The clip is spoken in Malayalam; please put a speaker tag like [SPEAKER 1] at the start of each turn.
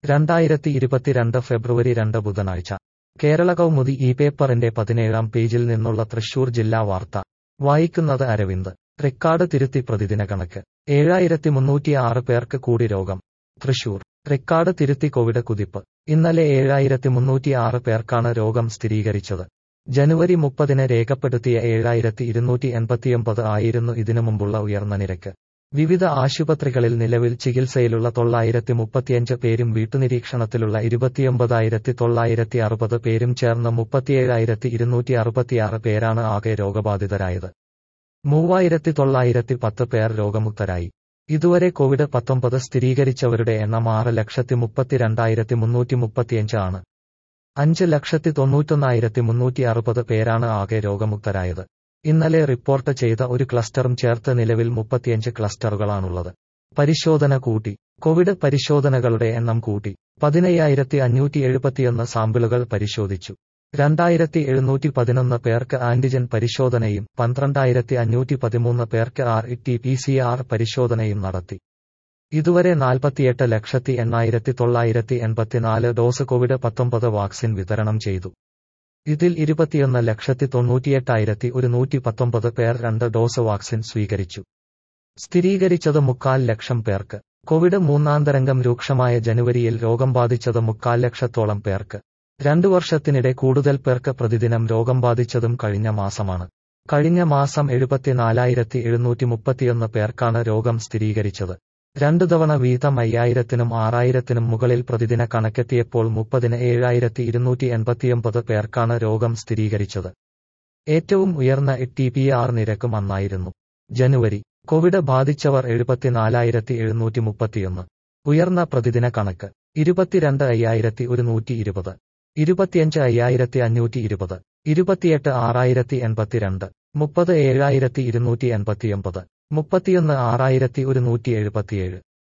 [SPEAKER 1] രണ്ടായിരത്തി ഇരുപത്തിരണ്ട് ഫെബ്രുവരി രണ്ട് ബുധനാഴ്ച കേരള കൗമുദി ഈ പേപ്പറിന്റെ പതിനേഴാം പേജിൽ നിന്നുള്ള തൃശൂർ ജില്ലാ വാർത്ത വായിക്കുന്നത് അരവിന്ദ് റെക്കാർഡ് തിരുത്തി പ്രതിദിന കണക്ക് ഏഴായിരത്തി മുന്നൂറ്റിയാറ് പേർക്ക് കൂടി രോഗം തൃശൂർ റെക്കാർഡ് തിരുത്തി കോവിഡ് കുതിപ്പ് ഇന്നലെ ഏഴായിരത്തി മുന്നൂറ്റിയാറ് പേർക്കാണ് രോഗം സ്ഥിരീകരിച്ചത് ജനുവരി മുപ്പതിന് രേഖപ്പെടുത്തിയ ഏഴായിരത്തി ഇരുന്നൂറ്റി എൺപത്തിയൊമ്പത് ആയിരുന്നു ഇതിനു മുമ്പുള്ള ഉയർന്ന നിരക്ക് വിവിധ ആശുപത്രികളിൽ നിലവിൽ ചികിത്സയിലുള്ള തൊള്ളായിരത്തി മുപ്പത്തിയഞ്ച് പേരും വീട്ടുനിരീക്ഷണത്തിലുള്ള ഇരുപത്തിയൊമ്പതായിരത്തി തൊള്ളായിരത്തി അറുപത് പേരും ചേർന്ന് മുപ്പത്തിയേഴായിരത്തി ഇരുന്നൂറ്റി അറുപത്തിയാറ് പേരാണ് ആകെ രോഗബാധിതരായത് മൂവായിരത്തി തൊള്ളായിരത്തി പത്ത് പേർ രോഗമുക്തരായി ഇതുവരെ കോവിഡ് പത്തൊമ്പത് സ്ഥിരീകരിച്ചവരുടെ എണ്ണം ആറ് ലക്ഷത്തി മുപ്പത്തിരണ്ടായിരത്തി മുന്നൂറ്റി മുപ്പത്തിയഞ്ച് ആണ് അഞ്ച് ലക്ഷത്തി തൊണ്ണൂറ്റൊന്നായിരത്തി മുന്നൂറ്റി അറുപത് പേരാണ് ആകെ രോഗമുക്തരായത് ഇന്നലെ റിപ്പോർട്ട് ചെയ്ത ഒരു ക്ലസ്റ്ററും ചേർത്ത് നിലവിൽ മുപ്പത്തിയഞ്ച് ക്ലസ്റ്ററുകളാണുള്ളത് പരിശോധന കൂട്ടി കോവിഡ് പരിശോധനകളുടെ എണ്ണം കൂട്ടി പതിനയ്യായിരത്തി അഞ്ഞൂറ്റി എഴുപത്തിയൊന്ന് സാമ്പിളുകൾ പരിശോധിച്ചു രണ്ടായിരത്തി എഴുന്നൂറ്റി പതിനൊന്ന് പേർക്ക് ആന്റിജൻ പരിശോധനയും പന്ത്രണ്ടായിരത്തി അഞ്ഞൂറ്റി പതിമൂന്ന് പേർക്ക് R T P C R പരിശോധനയും നടത്തി ഇതുവരെ നാൽപ്പത്തിയെട്ട് ലക്ഷത്തി എണ്ണായിരത്തി തൊള്ളായിരത്തി എൺപത്തിനാല് ഡോസ് കോവിഡ് പത്തൊമ്പത് വാക്സിൻ വിതരണം ചെയ്തു ഇതിൽ ഇരുപത്തിയൊന്ന് ലക്ഷത്തി തൊണ്ണൂറ്റിയെട്ടായിരത്തി ഒരുന്നൂറ്റി പത്തൊമ്പത് പേർ രണ്ട് ഡോസ് വാക്സിൻ സ്വീകരിച്ചു സ്ഥിരീകരിച്ചത് മുക്കാൽ ലക്ഷം പേർക്ക് കോവിഡ് മൂന്നാം തരംഗം രൂക്ഷമായ ജനുവരിയിൽ രോഗം ബാധിച്ചത് മുക്കാൽ ലക്ഷത്തോളം പേർക്ക് രണ്ടു വർഷത്തിനിടെ കൂടുതൽ പേർക്ക് പ്രതിദിനം രോഗം ബാധിച്ചതും കഴിഞ്ഞ മാസമാണ് കഴിഞ്ഞ മാസം എഴുപത്തിനാലായിരത്തി എഴുന്നൂറ്റി മുപ്പത്തിയൊന്ന് പേർക്കാണ് രോഗം സ്ഥിരീകരിച്ചത് രണ്ടു തവണ വീതം അയ്യായിരത്തിനും ആറായിരത്തിനും മുകളിൽ പ്രതിദിന കണക്കെത്തിയപ്പോൾ മുപ്പതിന് ഏഴായിരത്തി ഇരുന്നൂറ്റി എൺപത്തിയൊമ്പത് പേർക്കാണ് രോഗം സ്ഥിരീകരിച്ചത് ഏറ്റവും ഉയർന്ന ടി പി ആർ നിരക്കും അന്നായിരുന്നു ജനുവരി കോവിഡ് ബാധിച്ചവർ എഴുപത്തിനാലായിരത്തി എഴുന്നൂറ്റി മുപ്പത്തിയൊന്ന് ഉയർന്ന പ്രതിദിന കണക്ക് ഇരുപത്തിരണ്ട് അയ്യായിരത്തി ഒരുന്നൂറ്റി ഇരുപത് ഇരുപത്തിയഞ്ച് അയ്യായിരത്തി അഞ്ഞൂറ്റി ഇരുപത് ഇരുപത്തിയെട്ട് ആറായിരത്തി എൺപത്തിരണ്ട് മുപ്പത് ഏഴായിരത്തി ഇരുന്നൂറ്റി എൺപത്തിയൊമ്പത് മുപ്പത്തിയൊന്ന് ആറായിരത്തി ഒരുന്നൂറ്റി എഴുപത്തിയേഴ്